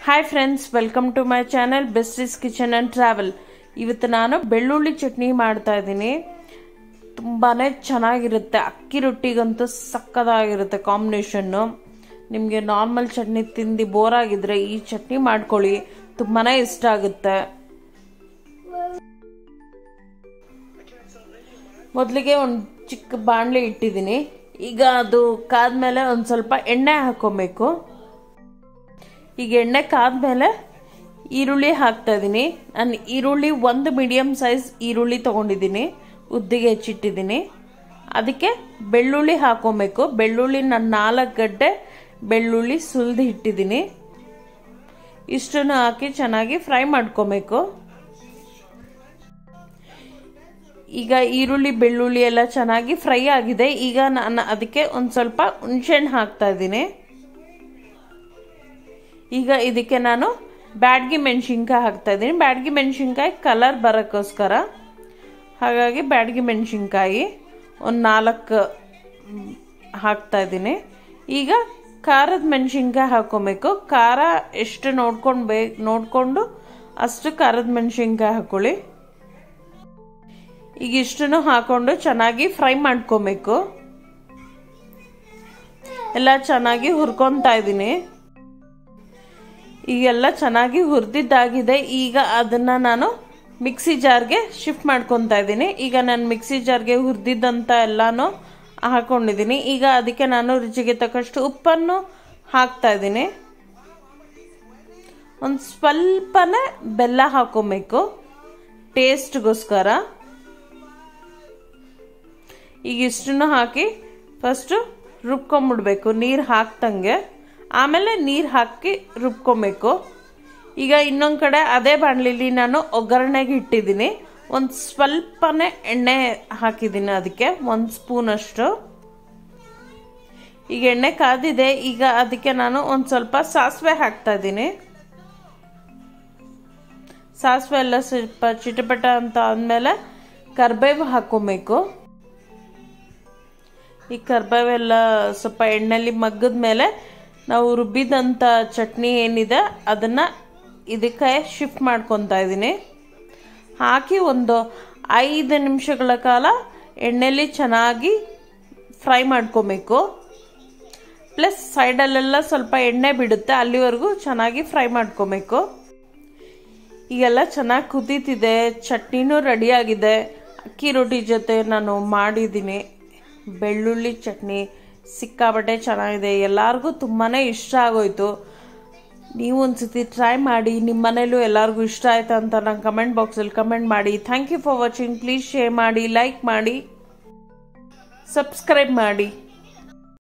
hi friends welcome to my channel besties kitchen and travel ಇವತ್ತು ನಾನು ಬೆಳ್ಳುಳ್ಳಿ ಚಟ್ನಿ ಮಾಡ್ತಾ ಇದ್ದೀನಿ ತುಂಬಾ ಚೆನ್ನಾಗಿರುತ್ತೆ ಅಕ್ಕಿ ರೊಟ್ಟಿಗಂತೂ ಸಕ್ಕದಾಗಿರುತ್ತೆ ಕಾಂಬಿನೇಷನ್ನು ನಿಮಗೆ ನಾರ್ಮಲ್ ಚಟ್ನಿ ತಿಂದು ಬೋರ್ ಆಗಿದ್ರೆ ಈ ಚಟ್ನಿ ಮಾಡ್ಕೊಳ್ಳಿ ತುಂಬಾ ಇಷ್ಟ ಆಗುತ್ತೆ ಮೊದಲಿಗೆ ಒಂದು ಚಿಕ್ಕ ಬಾಣಲೆ ಇಟ್ಟಿದ್ದೀನಿ ಈಗ ಅದು ಕಾದ್ಮೇಲೆ ಒಂದು ಸ್ವಲ್ಪ ಎಣ್ಣೆ ಹಾಕ್ಕೊಬೇಕು ಈಗ ಎಣ್ಣೆ ಕಾದ್ಮೇಲೆ ಈರುಳ್ಳಿ ಹಾಕ್ತಾ ಇದ್ದೀನಿ ನಾನು ಈರುಳ್ಳಿ ಒಂದು ಮೀಡಿಯಮ್ ಸೈಜ್ ಈರುಳ್ಳಿ ತೊಗೊಂಡಿದ್ದೀನಿ ಉದ್ದಿಗೆ ಹೆಚ್ಚಿಟ್ಟಿದ್ದೀನಿ ಅದಕ್ಕೆ ಬೆಳ್ಳುಳ್ಳಿ ಹಾಕ್ಕೊಬೇಕು ಬೆಳ್ಳುಳ್ಳಿ ನಾನು ನಾಲ್ಕು ಗಡ್ಡೆ ಬೆಳ್ಳುಳ್ಳಿ ಸುಲಿದು ಇಟ್ಟಿದ್ದೀನಿ ಇಷ್ಟನ್ನು ಹಾಕಿ ಚೆನ್ನಾಗಿ ಫ್ರೈ ಮಾಡ್ಕೊಬೇಕು ಈಗ ಈರುಳ್ಳಿ ಬೆಳ್ಳುಳ್ಳಿ ಎಲ್ಲ ಚೆನ್ನಾಗಿ ಫ್ರೈ ಆಗಿದೆ ಈಗ ನಾನು ಅದಕ್ಕೆ ಒಂದು ಸ್ವಲ್ಪ ಹುಣಸೆಹಣ್ಣು ಹಾಕ್ತಾ ಇದ್ದೀನಿ ಈಗ ಇದಕ್ಕೆ ನಾನು ಬ್ಯಾಡ್ಗಿ ಮೆಣಸಿನ್ಕಾಯಿ ಹಾಕ್ತಾ ಇದ್ದೀನಿ ಬ್ಯಾಡ್ಗಿ ಮೆಣಸಿನ್ಕಾಯಿ ಕಲರ್ ಬರೋಕ್ಕೋಸ್ಕರ ಹಾಗಾಗಿ ಬ್ಯಾಡ್ಗಿ ಮೆಣಸಿನ್ಕಾಯಿ ಒಂದು ನಾಲ್ಕು ಹಾಕ್ತಾ ಇದ್ದೀನಿ ಈಗ ಖಾರದ ಮೆಣಸಿನ್ಕಾಯಿ ಹಾಕ್ಕೊಬೇಕು ಖಾರ ಎಷ್ಟು ನೋಡ್ಕೊಂಡು ಬೇ ನೋಡಿಕೊಂಡು ಅಷ್ಟು ಖಾರದ ಮೆಣಸಿನ್ಕಾಯಿ ಹಾಕ್ಕೊಳ್ಳಿ ಈಗ ಇಷ್ಟನ್ನು ಹಾಕೊಂಡು ಚೆನ್ನಾಗಿ ಫ್ರೈ ಮಾಡ್ಕೊಬೇಕು ಎಲ್ಲ ಚೆನ್ನಾಗಿ ಹುರ್ಕೊತಾ ಇದ್ದೀನಿ ಈಗೆಲ್ಲ ಚೆನ್ನಾಗಿ ಹುರಿದಿದ್ದಾಗಿದೆ ಈಗ ಅದನ್ನು ನಾನು ಮಿಕ್ಸಿ ಜಾರ್ಗೆ ಶಿಫ್ಟ್ ಮಾಡ್ಕೊತಾ ಇದ್ದೀನಿ ಈಗ ನಾನು ಮಿಕ್ಸಿ ಜಾರ್ಗೆ ಹುರಿದಿದ್ದಂಥ ಎಲ್ಲನೂ ಹಾಕೊಂಡಿದ್ದೀನಿ ಈಗ ಅದಕ್ಕೆ ನಾನು ರುಚಿಗೆ ತಕ್ಕಷ್ಟು ಉಪ್ಪನ್ನು ಹಾಕ್ತಾ ಇದ್ದೀನಿ ಒಂದು ಸ್ವಲ್ಪನೇ ಬೆಲ್ಲ ಹಾಕೊಬೇಕು ಟೇಸ್ಟ್ಗೋಸ್ಕರ ಈಗ ಇಷ್ಟನ್ನು ಹಾಕಿ ಫಸ್ಟು ರುಬ್ಕೊಂಬಿಡ್ಬೇಕು ನೀರು ಹಾಕ್ದಂಗೆ ಆಮೇಲೆ ನೀರು ಹಾಕಿ ರುಬ್ಕೊಬೇಕು ಈಗ ಇನ್ನೊಂದು ಕಡೆ ಅದೇ ಬಾಣಲಿಲಿ ನಾನು ಒಗ್ಗರಣೆಗೆ ಇಟ್ಟಿದ್ದೀನಿ ಒಂದು ಸ್ವಲ್ಪನೇ ಎಣ್ಣೆ ಹಾಕಿದ್ದೀನಿ ಅದಕ್ಕೆ ಒಂದು ಸ್ಪೂನಷ್ಟು ಈಗ ಎಣ್ಣೆ ಕಾದಿದೆ ಈಗ ಅದಕ್ಕೆ ನಾನು ಒಂದು ಸ್ವಲ್ಪ ಸಾಸಿವೆ ಹಾಕ್ತಾ ಇದ್ದೀನಿ ಸಾಸಿವೆ ಎಲ್ಲ ಸ್ವಲ್ಪ ಚಿಟಪಟ ಅಂತ ಆದಮೇಲೆ ಕರ್ಬೇವು ಹಾಕ್ಕೊಬೇಕು ಈ ಕರ್ಬೇವೆಲ್ಲ ಸ್ವಲ್ಪ ಎಣ್ಣೆಲಿ ಮಗ್ಗದ ಮೇಲೆ ನಾವು ರುಬ್ಬಿದಂಥ ಚಟ್ನಿ ಏನಿದೆ ಅದನ್ನು ಇದಕ್ಕೆ ಶಿಫ್ಟ್ ಮಾಡ್ಕೊತಾ ಇದ್ದೀನಿ ಹಾಕಿ ಒಂದು ಐದು ನಿಮಿಷಗಳ ಕಾಲ ಎಣ್ಣೆಲಿ ಚೆನ್ನಾಗಿ ಫ್ರೈ ಮಾಡ್ಕೊಬೇಕು ಪ್ಲಸ್ ಸೈಡಲ್ಲೆಲ್ಲ ಸ್ವಲ್ಪ ಎಣ್ಣೆ ಬಿಡುತ್ತೆ ಅಲ್ಲಿವರೆಗೂ ಚೆನ್ನಾಗಿ ಫ್ರೈ ಮಾಡ್ಕೊಬೇಕು ಈಗೆಲ್ಲ ಚೆನ್ನಾಗಿ ಕುದೀತಿದೆ ಚಟ್ನಿನೂ ರೆಡಿಯಾಗಿದೆ ಅಕ್ಕಿ ರೊಟ್ಟಿ ಜೊತೆ ನಾನು ಮಾಡಿದ್ದೀನಿ ಬೆಳ್ಳುಳ್ಳಿ ಚಟ್ನಿ ಸಿಕ್ಕಾಬಟ್ಟೆ ಚೆನ್ನಾಗಿದೆ ಎಲ್ಲರಿಗೂ ತುಂಬಾ ಇಷ್ಟ ಆಗೋಯ್ತು ನೀವು ಒಂದ್ಸತಿ ಟ್ರೈ ಮಾಡಿ ನಿಮ್ಮ ಮನೇಲೂ ಎಲ್ಲರಿಗೂ ಇಷ್ಟ ಆಯ್ತು ಅಂತ ನಂಗೆ ಕಮೆಂಟ್ ಬಾಕ್ಸಲ್ಲಿ ಕಮೆಂಟ್ ಮಾಡಿ thank you for watching please share ಮಾಡಿ ಲೈಕ್ ಮಾಡಿ ಸಬ್ಸ್ಕ್ರೈಬ್ ಮಾಡಿ